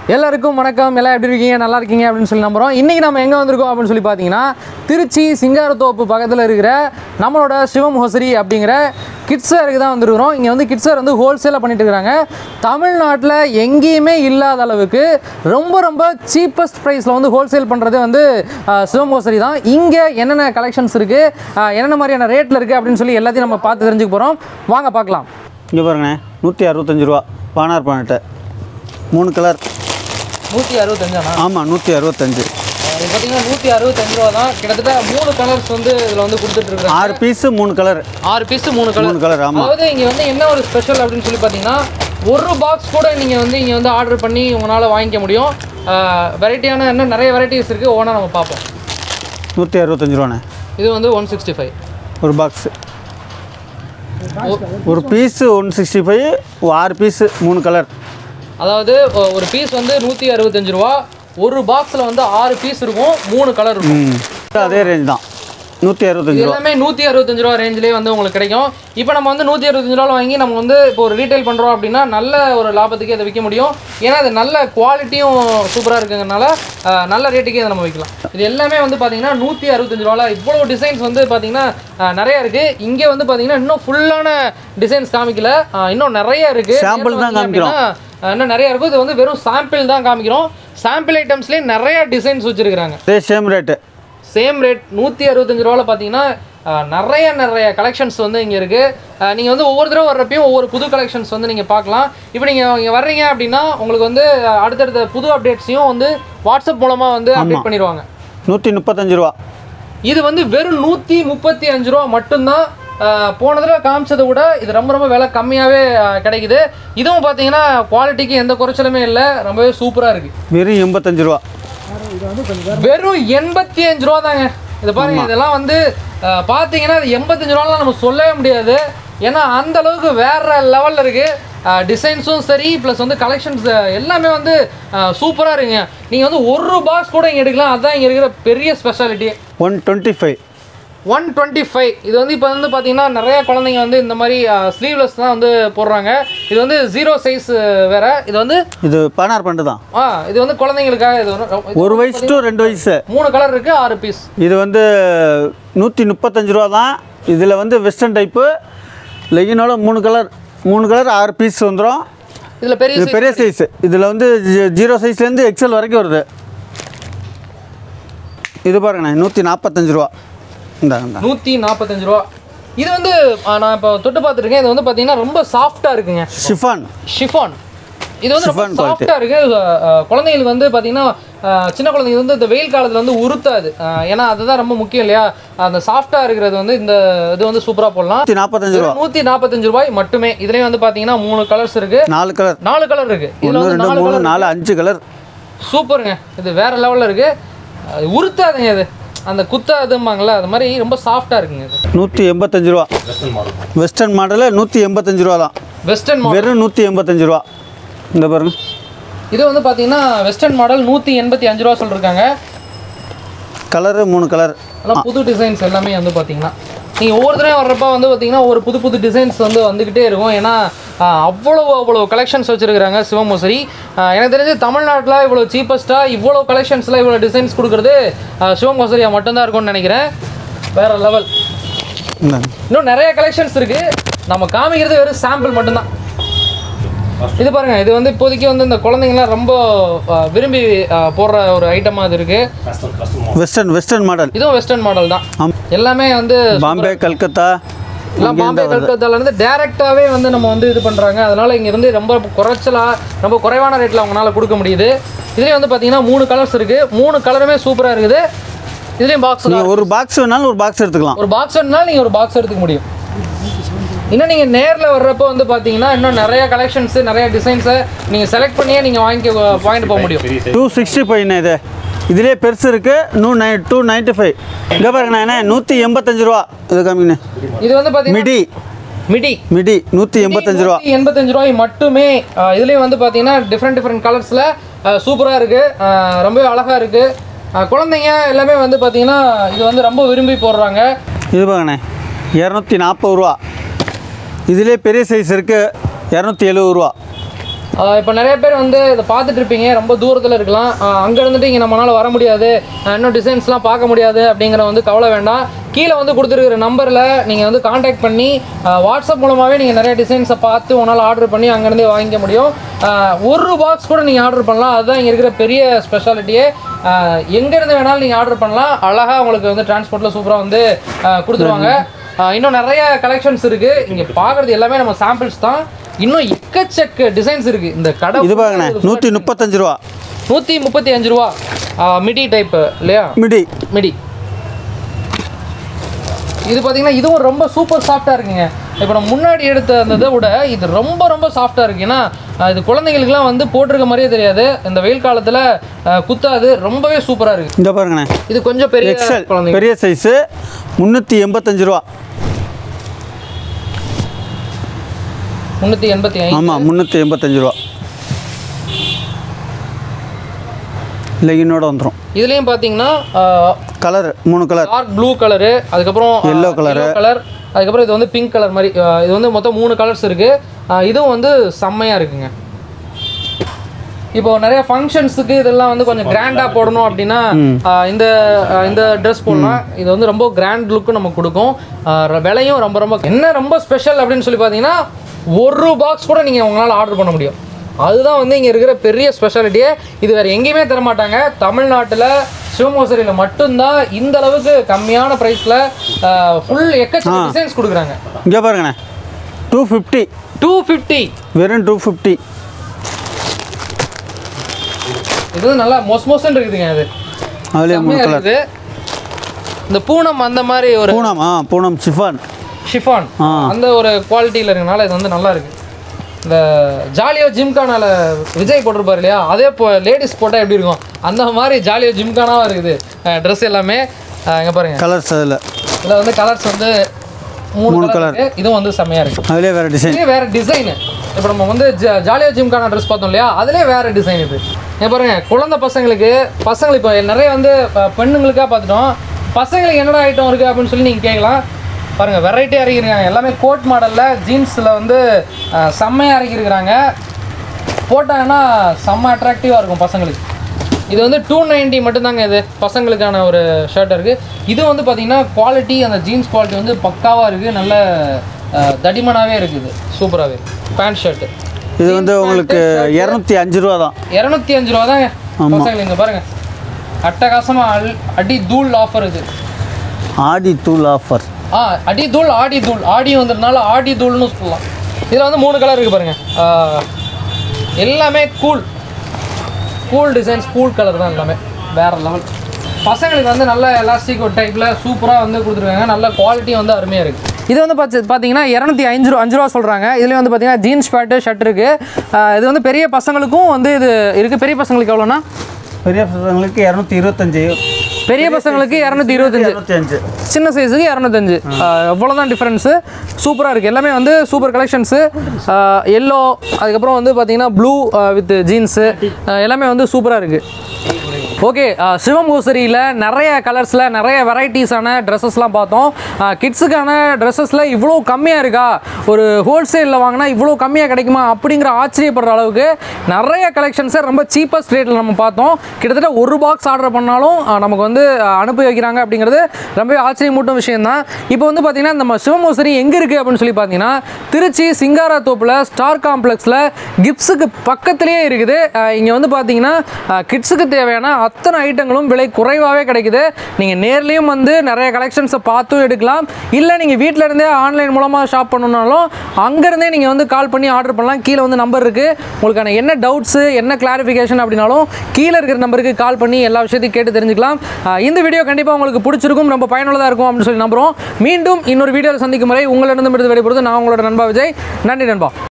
எல்லாருக்கும் வணக்கம் எல்லாம் எப்படி இருக்கீங்க நல்லா இருக்கீங்க அப்படின்னு சொல்லி நம்புறோம் இன்றைக்கி நம்ம எங்கே வந்திருக்கோம் அப்படின்னு சொல்லி பார்த்தீங்கன்னா திருச்சி சிங்காரத்தோப்பு பக்கத்தில் இருக்கிற நம்மளோட சிவம் ஹொசரி அப்படிங்கிற கிட்ஸருக்கு தான் வந்திருக்கிறோம் இங்கே வந்து கிட்ஸர் வந்து ஹோல்சேலாக பண்ணிட்டு இருக்காங்க தமிழ்நாட்டில் எங்கேயுமே இல்லாத அளவுக்கு ரொம்ப ரொம்ப சீப்பஸ்ட் ப்ரைஸில் வந்து ஹோல்சேல் பண்ணுறது வந்து ஆஹ், சிவம் ஹோசரி தான் இங்கே என்னென்ன கலெக்ஷன்ஸ் இருக்குது என்னென்ன மாதிரியான ரேட்டில் இருக்குது அப்படின்னு சொல்லி எல்லாத்தையும் நம்ம பார்த்து தெரிஞ்சுக்க போகிறோம் வாங்க பார்க்கலாம் இங்கே பாருங்கண்ணே நூற்றி அறுபத்தஞ்சு ரூபா பானார் பானட்டு மூணு கலர் நூற்றி அறுபத்தஞ்சாண்ணா ஆமாம் நூற்றி அறுபத்தஞ்சு இது பார்த்தீங்கன்னா நூற்றி அறுபத்தஞ்சு ரூபா தான் கிட்டத்தட்ட மூணு கலர்ஸ் வந்து இதில் வந்து கொடுத்துட்டு இருக்காங்க ஆறு பீஸு மூணு கலர் ஆறு பீஸ் மூணு கலர் மூணு கலர் ஆமாம் அதாவது இங்கே வந்து என்ன ஒரு ஸ்பெஷல் அப்படின்னு சொல்லி பார்த்தீங்கன்னா ஒரு பாக்ஸ் கூட நீங்கள் வந்து இங்கே வந்து ஆர்டர் பண்ணி உங்களால் வாங்கிக்க முடியும் வெரைட்டியான இன்னும் நிறைய வெரைட்டிஸ் இருக்குது ஒவ்வொன்றா நம்ம பார்ப்போம் நூற்றி அறுபத்தஞ்சு ரூபாண்ணே இது வந்து ஒன் சிக்ஸ்டி ஃபைவ் ஒரு பாக்ஸு ஒரு பீஸு ஒன் சிக்ஸ்டி ஃபைவ் ஆறு பீஸு மூணு கலர் அதாவது ஒ- ஒரு பீஸ் வந்து நூற்றி அறுபத்தஞ்சு ரூபா ஒரு பாக்ஸில் வந்து ஆறு பீஸ் இருக்கும் மூணு கலர் இருக்கும் ம் அதே ரேஞ்ச் தான் நூற்றி இது அறுபத்தஞ்சு ரூபா எல்லாமே நூற்றி அறுபத்தஞ்சு ரூபா ரேஞ்சிலே வந்து உங்களுக்கு கிடைக்கும் இப்போ நம்ம வந்து நூற்றி அறுபத்தஞ்சு ரூபா வாங்கி நம்ம வந்து இப்போ ஒரு ரீட்டைல் பண்ணுறோம் அப்படின்னா நல்ல ஒரு லாபத்துக்கு அதை விற்க முடியும் ஏன்னா அது நல்ல குவாலிட்டியும் சூப்பராக இருக்குங்கிறனால அஹ், நல்ல ரேட்டுக்கே அதை நம்ம விற்கலாம் இது எல்லாமே வந்து பார்த்தீங்கன்னா நூற்றி அறுபத்தஞ்சு ரூபால இவ்வளோ டிசைன்ஸ் வந்து பார்த்தீங்கன்னா அஹ், நிறைய இருக்குது இங்கே வந்து பார்த்தீங்கன்னா இன்னும் ஃபுல்லான டிசைன்ஸ் காமிக்கல அஹ், இன்னும் நிறைய இருக்குது Sample தான் காமிக்கிறோம். இன்னும் நிறைய இருக்கும் இது வந்து வெறும் சாம்பிள் தான் காமிக்கிறோம் சாம்பிள் ஐட்டம்ஸ்லேயே நிறைய டிசைன்ஸ் வச்சுருக்காங்க அதே சேம் ரேட்டு சேம் ரேட் நூற்றி அறுபத்தஞ்சு ரூபாவில் பார்த்தீங்கன்னா அஹ், நிறைய நிறைய கலெக்ஷன்ஸ் வந்து இங்கே இருக்குது நீங்கள் வந்து ஒவ்வொரு தடவை வர்றப்பையும் ஒவ்வொரு புது கலெக்ஷன்ஸ் வந்து நீங்கள் பார்க்கலாம் இப்போ நீங்கள் இங்கே வர்றீங்க அப்படின்னா உங்களுக்கு வந்து அஹ், அடுத்தடுத்த புது அப்டேட்ஸையும் வந்து வாட்ஸ்அப் மூலமாக வந்து அப்டேட் பண்ணிடுவாங்க நூற்றி முப்பத்தஞ்சு ரூபா இது வந்து வெறும் நூற்றி முப்பத்தி அஞ்சு ரூபா மட்டும்தான் அஹ், போன தடவை காமிச்சதை விட இது ரொம்ப ரொம்ப விலை கம்மியாகவே கிடைக்குது இதுவும் பார்த்தீங்கன்னா குவாலிட்டிக்கு எந்த குறைச்சலுமே இல்லை ரொம்பவே சூப்பராக இருக்குது வெறும் எண்பத்தஞ்சு ரூபா வெறும் எண்பத்தி அஞ்சு ரூபா தாங்க இது பாருங்க இதெல்லாம் வந்து அஹ், பார்த்தீங்கன்னா இது எண்பத்தஞ்சு ரூபாலாம் நம்ம சொல்லவே முடியாது ஏன்னா அந்த அளவுக்கு வேற லெவலில் இருக்கு டிசைன்ஸும் சரி ப்ளஸ் வந்து கலெக்ஷன்ஸ் எல்லாமே வந்து சூப்பராக இருக்குங்க நீங்கள் வந்து ஒரு பாக்ஸ் கூட இங்கே எடுக்கலாம் அதுதான் இங்கே இருக்கிற பெரிய speciality one twenty five one twenty five இது வந்து இப்போ வந்து பார்த்தீங்கன்னா நிறைய குழந்தைங்க வந்து இந்த மாதிரி ஸ்லீவ்லெஸ் தான் வந்து போடுறாங்க இது வந்து ஜீரோ சைஸ் வேற இது வந்து இது பானார் பண்ணிட்டு தான் ஆ இது வந்து குழந்தைங்களுக்காக இது வந்து ஒரு வயசு டு ரெண்டு வயசு மூணு கலர் இருக்கு ஆறு பீஸ் இது வந்து நூற்றி முப்பத்தஞ்சு ரூபா தான் இதில் வந்து வெஸ்டர்ன் டைப்பு லெகினோட மூணு கலர் மூணு கலர் ஆறு பீஸ் வந்துடும் இதில் பெரிய இது size பெரிய சைஸ் இதில் வந்து ஜி- ஜீரோ சைஸ்லேருந்து எக்ஸல் வரைக்கும் வருது இது பாருங்கண்ணே நூற்றி நாற்பத்தஞ்சு ரூபா இந்தாங்க நூற்றி நாற்பத்தஞ்சு ரூபா இது வந்து ஆ, நான் இப்போ தொட்டு பார்த்துருக்கேன் இது வந்து பார்த்தீங்கன்னா ரொம்ப சாஃப்டாக இருக்குங்க ஷிஃபான் ஷிஃபான் இது வந்து ரொம்ப Chiffon quality. சாஃப்டாக இருக்கு ஆ, குழந்தைங்களுக்கு வந்து பார்த்தீங்கன்னா ஆ, சின்ன குழந்தைங்க வந்து இந்த வெயில் காலத்தில் வந்து உறுத்தாது ஆ, ஏன்னா அதுதான் ரொம்ப முக்கியம் இல்லையா அந்த சாஃப்டாக இருக்கிறது வந்து இந்த இது வந்து சூப்பராக போடலாம் நூற்றி நாற்பத்தஞ்சு ரூபா நூற்றி நாற்பத்தஞ்சு ரூபாய் மட்டுமே இதுலேயும் வந்து பார்த்தீங்கன்னா மூணு கலர்ஸ் இருக்கு நாலு கலர் நாலு கலர் இருக்கு இதில் ஒன்று வந்து ரெண்டு நாலு மூணு கலர் நாலு அஞ்சு கலர் சூப்பருங்க இது வேற லெவலில் இருக்கு அது உறுத்தாதுங்க இது அந்த குத்தாதும்பாங்கல்ல அது மாதிரி ரொம்ப சாஃப்டாக இருக்குங்க இது நூற்றி எண்பத்தஞ்சு ரூபா வெஸ்டர்ன் மாடலில் நூற்றி எண்பத்தஞ்சு ரூபா தான் வெஸ்டர்ன் மாடல் வெறும் நூற்றி எண்பத்தஞ்சு ரூபா இந்த பாருங்க இது வந்து பார்த்தீங்கன்னா வெஸ்டர்ன் மாடல் நூற்றி எண்பத்தி அஞ்சு ரூபா சொல்லிருக்காங்க கலரு மூணு கலர் ஆனால் புது டிசைன்ஸ் எல்லாமே வந்து பார்த்தீங்கன்னா நீங்கள் ஒவ்வொரு தடவையும் வர்றப்ப வந்து பார்த்தீங்கன்னா ஒரு புது புது டிசைன்ஸ் வந்து வந்துக்கிட்டே இருக்கும் ஏன்னா ஆஹ், அவ்வளோ அவ்வளோ கலெக்ஷன்ஸ் வச்சுருக்காங்க சிவமோசரி ஆஹ், எனக்கு தெரிஞ்சு தமிழ்நாட்டில் இவ்வளோ சீப்பஸ்ட்டாக இவ்வளோ கலெக்ஷன்ஸில் இவ்வளோ டிசைன்ஸ் கொடுக்குறது சிவமோசரியாக மட்டும்தான் இருக்கும்னு நினைக்கிறேன் வேற லெவல் இந்தாங்க இன்னும் நிறைய கலெக்ஷன்ஸ் இருக்குது நம்ம காமிக்கிறது வெறும் சாம்பிள் மட்டும்தான் இது பாருங்க இது வந்து இப்போதைக்கு வந்து இந்த குழந்தைங்கலாம் ரொம்ப ஆஹ், விரும்பி ஆஹ், போடுற ஒரு ஐட்டமாக இது இருக்குது வெஸ்டர்ன் வெஸ்டர்ன் மாடல் இதுவும் வெஸ்டர்ன் மாடல் தான் ஆம் எல்லாமே வந்து பாம்பே கல்கத்தா எல்லாம் பாம்பே கல்கத்தால இருந்து டேரெக்டாகவே வந்து நம்ம வந்து இது பண்ணுறாங்க அதனால இங்க இருந்து ரொம்ப குறைச்சலா ரொம்ப குறைவான ரேட்டில் அவங்களால கொடுக்க முடியுது இதுலேயும் வந்து பார்த்தீங்கன்னா மூணு கலர்ஸ் இருக்கு மூணு கலருமே சூப்பராக இருக்குது இதுலேயும் பாக்ஸ் நீங்கள் ஒரு பாக்ஸ் வேணாலும் ஒரு பாக்ஸ் எடுத்துக்கலாம் ஒரு பாக்ஸ் வேணுனாலும் நீங்கள் ஒரு பாக்ஸ் எடுத்துக்க முடியும் இன்னும் நீங்கள் நேரில் வர்றப்போ வந்து பார்த்தீங்கன்னா இன்னும் நிறைய கலெக்ஷன்ஸு நிறைய டிசைன்ஸை நீங்கள் செலக்ட் பண்ணியே நீங்கள் வாங்கிக்க வாங்கிட்டு போக முடியும் டூ சிக்ஸ்டி ஃபைவ்ண்ணே இது இதுலேயே பெருசு இருக்குது நூ நை டூ நைன்ட்டி ஃபைவ் இங்கே பாருங்கண்ணா என்ன நூற்றி எண்பத்தஞ்சு ரூபா இது காமிங்கண்ணே இது வந்து பார்த்தீங்கன்னா மிடி மிடி மிடி நூற்றி எண்பத்தஞ்சு ரூபா நூத்தி எண்பத்தஞ்சு ரூபாய் மட்டுமே அஹ், இதுலயும் வந்து பார்த்தீங்கன்னா டிஃப்ரெண்ட் டிஃப்ரெண்ட் கலர்ஸில் சூப்பராக இருக்குது ரொம்பவே அழகாக இருக்குது குழந்தைங்க எல்லாமே வந்து பார்த்தீங்கன்னா இது வந்து ரொம்ப விரும்பி போடுறாங்க இது பாருங்கண்ணே இரநூத்தி நாற்பது ரூபா இதுலேயே பெரிய சைஸ் இருக்குது இரநூத்தி எழுபது ரூபா இப்போ நிறைய பேர் வந்து இதை பார்த்துட்டு இருப்பீங்க ரொம்ப தூரத்தில் இருக்கலாம் அங்கே இருந்துட்டு இங்கே நம்மளால் வர முடியாது ஆஹ் இன்னும் டிசைன்ஸ்லாம் பார்க்க முடியாது அப்படிங்கிற வந்து கவலை வேண்டாம் கீழே வந்து கொடுத்துருக்கிற நம்பரில் நீங்கள் வந்து காண்டாக்ட் பண்ணி ஆஹ் வாட்ஸ்அப் மூலமாகவே நீங்கள் நிறைய டிசைன்ஸை பார்த்து உன்னால் ஆர்டர் பண்ணி அங்கேருந்தே வாங்கிக்க முடியும் ஆஹ் ஒரு பாக்ஸ் கூட நீங்கள் ஆர்டர் பண்ணலாம் அதுதான் இங்கே இருக்கிற பெரிய ஸ்பெஷாலிட்டியே எங்கேருந்து வேணாலும் நீங்கள் ஆர்டர் பண்ணலாம் அழகாக உங்களுக்கு வந்து டிரான்ஸ்போர்ட்டில் சூப்பராக வந்து ஆஹ் கொடுத்துருவாங்க ஆஹ் இன்னும் நிறைய கலெக்ஷன்ஸ் இருக்குது இங்கே பார்க்குறது எல்லாமே நம்ம சாம்பிள்ஸ் தான் இன்னும் எக்கச்சக்க டிசைன்ஸ் இருக்குது இந்த கடை இது பாருங்கண்ணே நூற்றி முப்பத்தஞ்சு ரூபா நூற்றி முப்பத்தி அஞ்சு ரூபா மிடி டைப்பு இல்லையா மிடி மிடி இது பார்த்தீங்கன்னா இதுவும் ரொம்ப சூப்பர் சாஃப்டாக இருக்குங்க இப்போ நம்ம முன்னாடி எடுத்த அந்த இதை விட இது ரொம்ப ரொம்ப சாஃப்டாக இருக்கு ஏன்னா அஹ், இது குழந்தைங்களுக்குலாம் வந்து போட்டிருக்க மாதிரியே தெரியாது இந்த வெயில் காலத்தில் குத்தாது ரொம்பவே சூப்பராக இருக்கு இங்கே பாருங்கண்ணே இது கொஞ்சம் பெரிய எக்ஸல் குழந்தைங்க பெரிய சைஸு முந்நூற்றி எண்பத்தஞ்சு ரூபா முந்நூற்றி எண்பத்தி ஐந்து ஆமாம் முந்நூற்றி எண்பத்தஞ்சு ரூபா லெகினோட வந்துடும் இதுலேயும் பார்த்தீங்கன்னா கலர் மூணு கலர் டார்க் ப்ளூ கலரு அதுக்கப்புறம் Yellow colour. கலர் அதுக்கப்புறம் இது வந்து பிங்க் கலர் மாதிரி அஹ், இது வந்து மொத்தம் மூணு கலர்ஸ் இருக்குது இதுவும் வந்து செம்மையாக இருக்குங்க இப்போ நிறைய ஃபங்க்ஷன்ஸுக்கு இதெல்லாம் வந்து கொஞ்சம் கிராண்டாக போடணும் அப்படின்னா ஆஹ், இந்த ஆஹ், இந்த ட்ரெஸ் போடலாம் இது வந்து ரொம்ப கிராண்ட் லுக்கு நமக்கு கொடுக்கும் ஆஹ், ர- விலையும் ரொம்ப ரொம்ப என்ன ரொம்ப ஸ்பெஷல் அப்படின்னு சொல்லி பார்த்தீங்கன்னா ஒரு பாக்ஸ் கூட நீங்கள் உங்களால் ஆர்டர் பண்ண முடியும் அதுதான் வந்து இங்கே இருக்கிற பெரிய ஸ்பெஷாலிட்டியே இது வேறு எங்கேயுமே தர மாட்டாங்க தமிழ்நாட்டில் சிவமோசரியில் மட்டும்தான் இந்த அளவுக்கு கம்மியான ப்ரைஸில் ஃபுல் எக்கச்சக்க டிசைன்ஸ் கொடுக்குறாங்க இங்கே பாருங்கண்ணே டூ ஃபிஃப்டி டூ ஃபிஃப்டி வெறும் டூ ஃபிஃப்டி இது வந்து நல்லா மொஸ் மொசன் இருக்குதுங்க அது அதுலேயே மூணு செம்மையா கலர் இருக்குது இந்த பூனம் அந்த மாதிரி ஒரு பூனம் ஆ பூனம் சிஃபான் ஷிஃபான் ஆ. அந்த ஒரு குவாலிட்டியில் இருக்கனால இது வந்து நல்லா இருக்கு இந்த ஜாலியோ ஜிம்கானால விஜய் போட்டிருப்பாரு இல்லையா அதே இப்போ லேடிஸ் போட்டால் எப்படி இருக்கும் அந்த மாதிரி ஜாலியோ ஜிம்கானாவும் இருக்குது ட்ரெஸ் எல்லாமே இங்கே பாருங்க கலர்ஸ் அதில் இதில் வந்து கலர்ஸ் வந்து மூணு மூணு கலர் இருக்கு இதுவும் வந்து செம்மையாக இருக்கு அதுலேயே வேறு டிசைன் இதுலேயே வேற டிசைனு இப்போ நம்ம வந்து ஜ- ஜாலியா ஜிம்கான ட்ரெஸ் பார்த்தோம் இல்லையா அதுலேயே வேற டிசைன் இது இங்க பாருங்க குழந்தை பசங்களுக்கு பசங்களுக்கு இப்போ நிறைய வந்து அஹ், பெண்ணுங்களுக்காக பார்த்துட்டோம் பசங்களுக்கு என்னடா ஐட்டம் இருக்குது அப்படின்னு சொல்லி நீங்கள் கேட்கலாம் பாருங்கள் வெரைட்டியாக இறக்கிருக்காங்க எல்லாமே கோட் மாடலில் ஜீன்ஸில் வந்து அஹ், செம்மையாக இறக்கிருக்கிறாங்க போட்டாங்கன்னா செம்ம அட்ராக்டிவாக இருக்கும் பசங்களுக்கு இது வந்து டூ நைன்ட்டி மட்டும்தாங்க இது பசங்களுக்கான ஒரு ஷர்ட் இருக்குது இது வந்து பார்த்தீங்கன்னா குவாலிட்டி அந்த ஜீன்ஸ் குவாலிட்டி வந்து பக்காவாக இருக்குது நல்ல அஹ், தடிமனாவே இருக்குது சூப்பராகவே பேண்ட் ஷர்ட்டு இது வந்து உங்களுக்கு இரநூத்தி அஞ்சு ரூபா தான் இரநூத்தி அஞ்சு ரூபா தாங்க பசங்களுக்கு இங்கே பாருங்க அட்டகாசமாக அல் அடி தூள் ஆஃபர் இது ஆடி தூள் ஆஃபர் ஆ அடி தூள் ஆடி தூள் ஆடி வந்ததுனால ஆடி தூள்னு சொல்லலாம் இதில் வந்து மூணு கலர் இருக்குது பாருங்க ஆ, எல்லாமே cool cool designs cool colour தான் எல்லாமே வேற லெவல் பசங்களுக்கு வந்து நல்ல எலாஸ்டிக் ஒரு டைப்பில் சூப்பராக வந்து கொடுத்துருக்காங்க நல்ல குவாலிட்டி வந்து அருமையாக இருக்குது இது வந்து பார்த்து பார்த்தீங்கன்னா இரநூத்தி அஞ்சு ரூபா அஞ்சு ரூபா சொல்கிறாங்க இதுலேயும் வந்து பார்த்தீங்கன்னா ஜீன்ஸ் பேண்ட்டு ஷர்ட் இருக்குது இது வந்து பெரிய பசங்களுக்கும் வந்து இது இருக்குது பெரிய பசங்களுக்கு எவ்வளோனா பெரிய பசங்களுக்கு இரநூத்தி இருபத்தஞ்சு பெரிய பசங்களுக்கு இரநூத்தி இருபத்தஞ்சு இரநூத்தி அஞ்சு சின்ன சைஸுக்கு இரநூத்தஞ்சு அவ்வளோதான் டிஃப்ரென்ஸு சூப்பராக இருக்குது எல்லாமே வந்து சூப்பர் கலெக்ஷன்ஸு எல்லோ அதுக்கப்புறம் வந்து பார்த்தீங்கன்னா ப்ளூ வித் ஜீன்ஸு எல்லாமே வந்து சூப்பராக இருக்குது ஓகே சிவம் ஹோசரியில் நிறைய கலர்ஸில் நிறைய வெரைட்டிஸான ட்ரெஸ்ஸஸ்லாம் பார்த்தோம் கிட்ஸுக்கான ட்ரெஸ்ஸஸில் இவ்வளோ கம்மியாக இருக்கா ஒரு ஹோல்சேலில் வாங்கினா இவ்வளோ கம்மியாக கிடைக்குமா அப்படிங்கிற ஆச்சரியப்படுற அளவுக்கு நிறைய கலெக்ஷன்ஸை ரொம்ப சீப்பஸ்ட் ரேட்டில் நம்ம பார்த்தோம் கிட்டத்தட்ட ஒரு பாக்ஸ் ஆர்டர் பண்ணாலும் அஹ், நமக்கு வந்து அஹ், அனுப்பி வைக்கிறாங்க அப்படிங்கிறது ரொம்ப ஆச்சரியமூட்டும் விஷயம்தான் இப்போ வந்து பார்த்தீங்கன்னா நம்ம சிவமோசரி எங்கே இருக்குது அப்படின்னு சொல்லி பார்த்தீங்கன்னா திருச்சி சிங்காரத்தோப்பில் ஸ்டார் காம்ப்ளெக்ஸில் கிப்ஸுக்கு பக்கத்துலேயே இருக்குது இங்கே வந்து பார்த்தீங்கன்னா கிட்ஸுக்கு தேவையான அத்தனை ஐட்டங்களும் விலை குறைவாகவே கிடைக்குது நீங்கள் நேர்லேயும் வந்து நிறைய கலெக்ஷன்ஸை பார்த்தும் எடுக்கலாம் இல்லை நீங்கள் வீட்டில் இருந்தே ஆன்லைன் மூலமாக ஷாப் பண்ணணுன்னாலும் அங்கேருந்தே நீங்கள் வந்து கால் பண்ணி ஆர்டர் பண்ணலாம் கீழே வந்து நம்பர் இருக்குது உங்களுக்கான என்ன டவுட்ஸு என்ன கிளாரிஃபிகேஷன் அப்படின்னாலும் கீழே இருக்கிற நம்பருக்கு கால் பண்ணி எல்லா விஷயத்தையும் கேட்டு தெரிஞ்சுக்கலாம் ஆஹ் இந்த வீடியோ கண்டிப்பாக உங்களுக்கு பிடிச்சிருக்கும் ரொம்ப பயனுள்ளதாக இருக்கும் அப்படின்னு சொல்லி நம்புகிறோம் மீண்டும் இன்னொரு வீடியோவில் சந்திக்கும் வரை உங்களிடம் விடுத்து விடைபெறுவது நான் உங்களோட நண்பா விஜய் நன்றி நண்பா